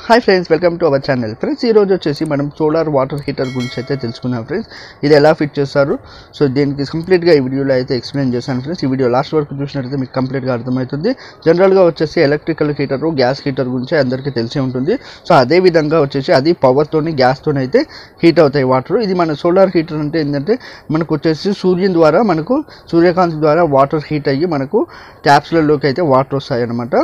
hi friends welcome to our channel friends ఈ రోజు వచ్చేసి మనం సోలార్ వాటర్ హీటర్ గురించి అయితే తెలుసుకున్నాం ఫ్రెండ్స్ ఇది ఎలా ఫిట్ చేస్తారు సో దీనికి కంప్లీట్గా ఈ వీడియోలో అయితే ఎక్స్ప్లెయిన్ చేశాను ఫ్రెండ్స్ ఈ వీడియో లాస్ట్ వరకు చూసినట్లయితే మీకు కంప్లీట్గా అర్థమవుతుంది జనరల్గా వచ్చేసి ఎలక్ట్రికల్ హీటర్ గ్యాస్ హీటర్ గురించి అందరికీ తెలిసే ఉంటుంది సో అదే విధంగా వచ్చేసి అది పవర్తోని గ్యాస్తోని అయితే హీట్ అవుతాయి వాటర్ ఇది మన సోలార్ హీటర్ అంటే ఏంటంటే మనకు వచ్చేసి సూర్యుని ద్వారా మనకు సూర్యకాంతి ద్వారా వాటర్ హీట్ అయ్యి మనకు ట్యాప్స్లలోకి అయితే వాటర్ వస్తాయి అన్నమాట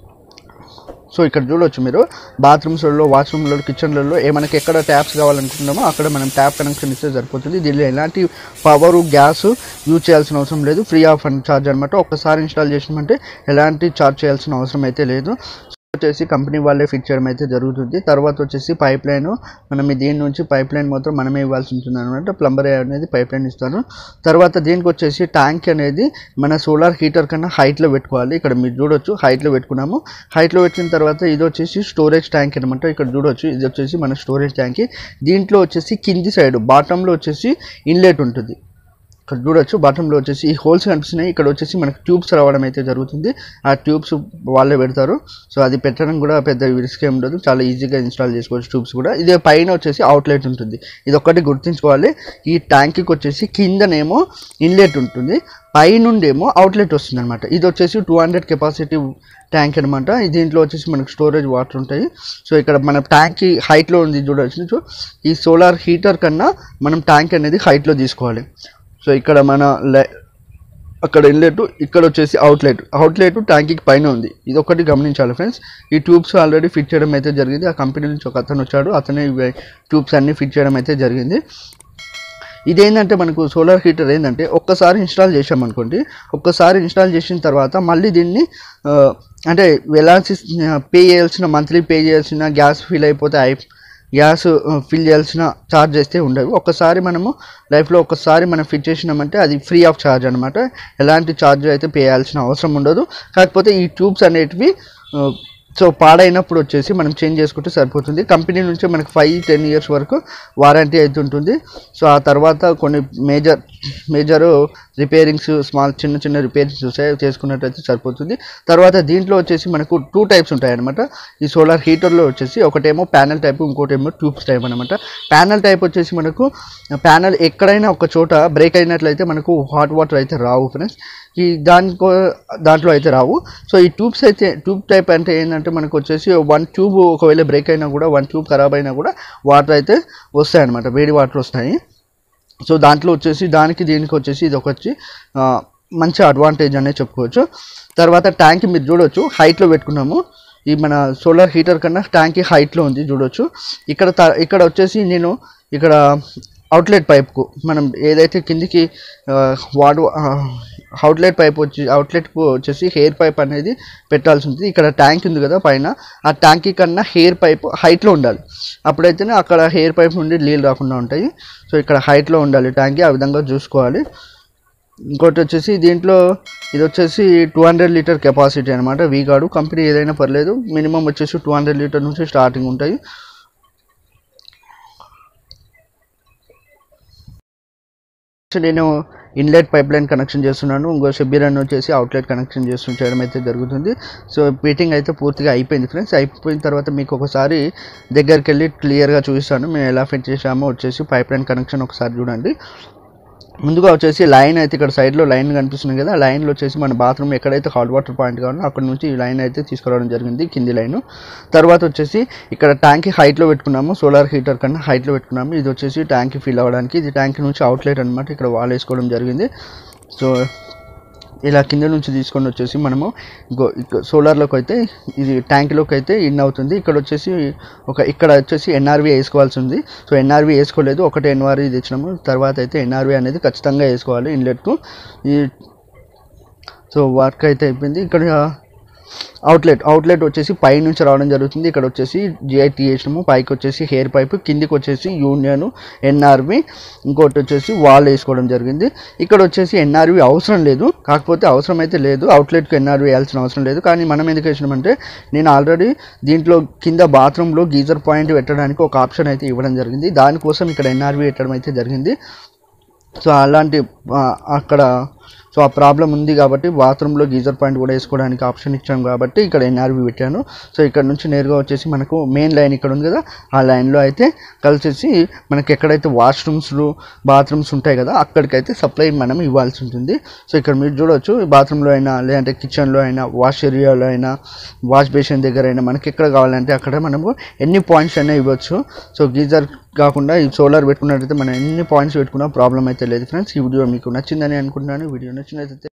సో ఇక్కడ చూడొచ్చు మీరు బాత్రూమ్స్లలో వాష్రూమ్లలో కిచెన్లలో ఏ మనకి ఎక్కడ ట్యాప్స్ కావాలనుకుంటున్నామో అక్కడ మనం ట్యాప్ కనెక్షన్ ఇస్తే సరిపోతుంది దీనిలో ఎలాంటి పవర్ గ్యాస్ యూజ్ చేయాల్సిన అవసరం లేదు ఫ్రీ ఆఫ్ అండ్ ఛార్జ్ అనమాట ఒక్కసారి ఇన్స్టాల్ చేసినామంటే ఎలాంటి ఛార్జ్ చేయాల్సిన అవసరం అయితే లేదు వచ్చేసి కంపెనీ వాళ్ళే ఫిట్ చేయడం అయితే జరుగుతుంది తర్వాత వచ్చేసి పైప్ లైన్ మనం ఈ దీని నుంచి పైప్ లైన్ మాత్రం మనమే ఇవ్వాల్సి ఉంటుంది అనమాట ప్లంబర్ అనేది పైప్ లైన్ ఇస్తాను తర్వాత దీనికి వచ్చేసి ట్యాంక్ అనేది మన సోలార్ హీటర్ కన్నా హైట్లో పెట్టుకోవాలి ఇక్కడ మీరు చూడొచ్చు హైట్లో పెట్టుకున్నాము హైట్లో పెట్టిన తర్వాత ఇది వచ్చేసి స్టోరేజ్ ట్యాంక్ అనమాట ఇక్కడ చూడొచ్చు ఇది వచ్చేసి మన స్టోరేజ్ ట్యాంక్ దీంట్లో వచ్చేసి కింది సైడ్ బాటంలో వచ్చేసి ఇన్లెట్ ఉంటుంది ఇక్కడ చూడొచ్చు బాటంలో వచ్చేసి ఈ హోల్స్ కనిపిస్తున్నాయి ఇక్కడ వచ్చేసి మనకు ట్యూబ్స్ రావడం అయితే జరుగుతుంది ఆ ట్యూబ్స్ వాళ్ళే పెడతారు సో అది పెట్టడం కూడా పెద్ద రిస్క్ ఏం ఉండదు చాలా ఈజీగా ఇన్స్టాల్ చేసుకోవచ్చు ట్యూబ్స్ కూడా ఇది పైన వచ్చేసి అవుట్లెట్ ఉంటుంది ఇది ఒక్కటి గుర్తుంచుకోవాలి ఈ ట్యాంక్కి వచ్చేసి కిందనేమో ఇన్లెట్ ఉంటుంది పైనుండేమో అవుట్లెట్ వస్తుంది అనమాట ఇది వచ్చేసి టూ హండ్రెడ్ కెపాసిటీ ట్యాంక్ అనమాట దీంట్లో వచ్చేసి మనకు స్టోరేజ్ వాటర్ ఉంటాయి సో ఇక్కడ మన ట్యాంక్ హైట్లో ఉంది చూడవచ్చు సో ఈ సోలార్ హీటర్ కన్నా మనం ట్యాంక్ అనేది హైట్లో తీసుకోవాలి సో ఇక్కడ మన లై- అక్కడ ఇన్లెట్ ఇక్కడ వచ్చేసి అవుట్లెట్ అవుట్లెట్ ట్యాంక్కి పైన ఉంది ఇది ఒకటి గమనించాలి ఫ్రెండ్స్ ఈ ట్యూబ్స్ ఆల్రెడీ ఫిట్ చేయడం అయితే జరిగింది ఆ కంపెనీ నుంచి ఒక అతను వచ్చాడు అతనే ఇవి ట్యూబ్స్ అన్ని ఫిట్ చేయడం అయితే జరిగింది ఇదేంటంటే మనకు సోలార్ హీటర్ ఏంటంటే ఒక్కసారి ఇన్స్టాల్ చేసామనుకోండి ఒక్కసారి ఇన్స్టాల్ చేసిన తర్వాత మళ్ళీ దీన్ని ఆ, అంటే వెళ్ళాల్సి పే చేయాల్సిన మంత్లీ పే చేయాల్సిన గ్యాస్ ఫిల్ అయిపోతే అయి గ్యాస్ ఫిల్ చేయాల్సిన ఛార్జ్ అయితే ఉండవు ఒక్కసారి మనము లైఫ్లో ఒక్కసారి మనం ఫిట్ చేసినామంటే అది ఫ్రీ ఆఫ్ ఛార్జ్ అనమాట ఎలాంటి ఛార్జ్ అయితే పే చేయాల్సిన అవసరం ఉండదు కాకపోతే ఈ ట్యూబ్స్ అనేటివి ఆ, సో పాడైనప్పుడు వచ్చేసి మనం చేంజ్ చేసుకుంటే సరిపోతుంది కంపెనీ నుంచి మనకి ఫైవ్ టెన్ ఇయర్స్ వరకు వారంటీ అయితే ఉంటుంది సో ఆ తర్వాత కొన్ని మేజర్ మేజర్ రిపేరింగ్స్ స్మాల్ చిన్న చిన్న రిపేరింగ్స్ చూసే చేసుకున్నట్టయితే సరిపోతుంది తర్వాత దీంట్లో వచ్చేసి మనకు టూ టైప్స్ ఉంటాయి అనమాట ఈ సోలార్ హీటర్లో వచ్చేసి ఒకటేమో ప్యానల్ టైప్ ఇంకోటేమో ట్యూబ్స్ టైప్ అనమాట ప్యానల్ టైప్ వచ్చేసి మనకు ప్యానల్ ఎక్కడైనా ఒక చోట బ్రేక్ అయినట్లయితే మనకు హాట్ వాటర్ అయితే రావు ఫ్రెండ్స్ ఈ దానికో దాంట్లో అయితే రావు సో ఈ ట్యూబ్స్ అయితే ట్యూబ్ టైప్ అంటే ఏంటంటే మనకు వచ్చేసి వన్ ట్యూబ్ ఒకవేళ బ్రేక్ అయినా కూడా వన్ ట్యూబ్ ఖరాబ్ అయినా కూడా వాటర్ అయితే వస్తాయి అనమాట వేడి వాటర్ వస్తాయి సో దాంట్లో వచ్చేసి దానికి దీనికి వచ్చేసి ఇది ఒక వచ్చి ఆ, మంచి అడ్వాంటేజ్ అనే చెప్పుకోవచ్చు తర్వాత ట్యాంక్ మీరు చూడొచ్చు హైట్లో పెట్టుకున్నాము ఈ మన సోలార్ హీటర్ కన్నా ట్యాంక్ హైట్లో ఉంది చూడొచ్చు ఇక్కడ త- ఇక్కడ వచ్చేసి నేను ఇక్కడ అవుట్లెట్ పైప్కు మనం ఏదైతే కిందికి ఆ, వాడు అవుట్లెట్ పైప్ వచ్చి అవుట్లెట్కు వచ్చేసి హెయిర్ పైప్ అనేది పెట్టాల్సి ఉంటుంది ఇక్కడ ట్యాంక్ ఉంది కదా పైన ఆ ట్యాంక్ కన్నా హెయిర్ పైప్ హైట్లో ఉండాలి అప్పుడైతేనే అక్కడ హెయిర్ పైప్ నుండి నీళ్ళు రాకుండా ఉంటాయి సో ఇక్కడ హైట్లో ఉండాలి ట్యాంక్ ఆ విధంగా చూసుకోవాలి ఇంకోటి వచ్చేసి దీంట్లో ఇది వచ్చేసి టూ హండ్రెడ్ లీటర్ కెపాసిటీ అనమాట వీగాడు కంపెనీ ఏదైనా పర్లేదు మినిమం వచ్చేసి టూ హండ్రెడ్ లీటర్ నుంచి స్టార్టింగ్ ఉంటాయి సో నేను ఇన్లెట్ పైప్ లైన్ కనెక్షన్ చేస్తున్నాను ఇంకో షబ్బీర్ అని వచ్చేసి అవుట్లెట్ కనెక్షన్ చేస్తు చేయడం అయితే జరుగుతుంది సో ఫిట్టింగ్ అయితే పూర్తిగా అయిపోయింది ఫ్రెండ్స్ అయిపోయిన తర్వాత మీకు ఒకసారి దగ్గరికి వెళ్ళి క్లియర్గా చూపిస్తాను మేము ఎలా ఫిట్ చేసామో వచ్చేసి పైప్ లైన్ కనెక్షన్ ఒకసారి చూడండి ముందుగా వచ్చేసి లైన్ అయితే ఇక్కడ సైడ్లో లైన్ కనిపిస్తుంది కదా లైన్లో వచ్చేసి మన బాత్రూమ్ ఎక్కడైతే హాట్ వాటర్ పాయింట్ కావాలో అక్కడ నుంచి ఈ లైన్ అయితే తీసుకురావడం జరిగింది కింది లైన్ తర్వాత వచ్చేసి ఇక్కడ ట్యాంక్ హైట్లో పెట్టుకున్నాము సోలార్ హీటర్ కన్నా హైట్లో పెట్టుకున్నాము ఇది వచ్చేసి ట్యాంక్ ఫిల్ అవ్వడానికి ఇది ట్యాంక్ నుంచి అవుట్లెట్ అనమాట ఇక్కడ వాల్ వేసుకోవడం జరిగింది సో ఇలా కింద నుంచి తీసుకొని వచ్చేసి మనము గో ఇక సోలార్లోకి అయితే ఇది ట్యాంక్లోకి అయితే ఇన్ అవుతుంది ఇక్కడ వచ్చేసి ఒక ఇక్కడ వచ్చేసి ఎన్ఆర్వి వేసుకోవాల్సి ఉంది సో ఎన్ఆర్వి వేసుకోలేదు ఒకటే ఎన్ఆర్వి తెచ్చినాము తర్వాత అయితే ఎన్ఆర్వి అనేది ఖచ్చితంగా వేసుకోవాలి ఇన్లెట్కు ఈ సో వర్క్ అయితే అయిపోయింది ఇక్కడ అవుట్లెట్ అవుట్లెట్ వచ్చేసి పై నుంచి రావడం జరుగుతుంది ఇక్కడ వచ్చేసి జిఐటీ వేసినాము పైకి వచ్చేసి హెయిర్ పైప్ కిందికి వచ్చేసి యూనియన్ ఎన్ఆర్వి ఇంకోటి వచ్చేసి వాల్ వేసుకోవడం జరిగింది ఇక్కడ వచ్చేసి ఎన్ఆర్వి అవసరం లేదు కాకపోతే అవసరం అయితే లేదు అవుట్లెట్కి ఎన్ఆర్వి వేయాల్సిన అవసరం లేదు కానీ మనం ఎందుకు వేసినామంటే నేను ఆల్రెడీ దీంట్లో కింద బాత్రూంలో గీజర్ పాయింట్ పెట్టడానికి ఒక ఆప్షన్ అయితే ఇవ్వడం జరిగింది దానికోసం ఇక్కడ ఎన్ఆర్వి పెట్టడం అయితే జరిగింది సో అలాంటి ఆ, అక్కడ సో ఆ ప్రాబ్లం ఉంది కాబట్టి బాత్రూంలో గీజర్ పాయింట్ కూడా వేసుకోవడానికి ఆప్షన్ ఇచ్చాం కాబట్టి ఇక్కడ ఎన్ఆర్వి పెట్టాను సో ఇక్కడ నుంచి నేరుగా వచ్చేసి మనకు మెయిన్ లైన్ ఇక్కడ ఉంది కదా ఆ లైన్లో అయితే కలిసేసి మనకి ఎక్కడైతే వాష్రూమ్స్లు బాత్రూమ్స్ ఉంటాయి కదా అక్కడికైతే సప్లై మనం ఇవ్వాల్సి ఉంటుంది సో ఇక్కడ మీరు చూడవచ్చు బాత్రూంలో అయినా లేదంటే కిచెన్లో అయినా వాష్ ఏరియాలో అయినా వాష్ బేసిన్ దగ్గర అయినా మనకి ఎక్కడ కావాలంటే అక్కడ మనము ఎన్ని పాయింట్స్ అయినా ఇవ్వచ్చు సో గీజర్ కాకుండా ఈ సోలార్ పెట్టుకున్నట్టయితే మనం ఎన్ని పాయింట్స్ పెట్టుకున్నా ప్రాబ్లం అయితే లేదు ఫ్రెండ్స్ ఈ వీడియో మీకు నచ్చిందని అనుకుంటున్నాను వీడియో నచ్చినట్లయితే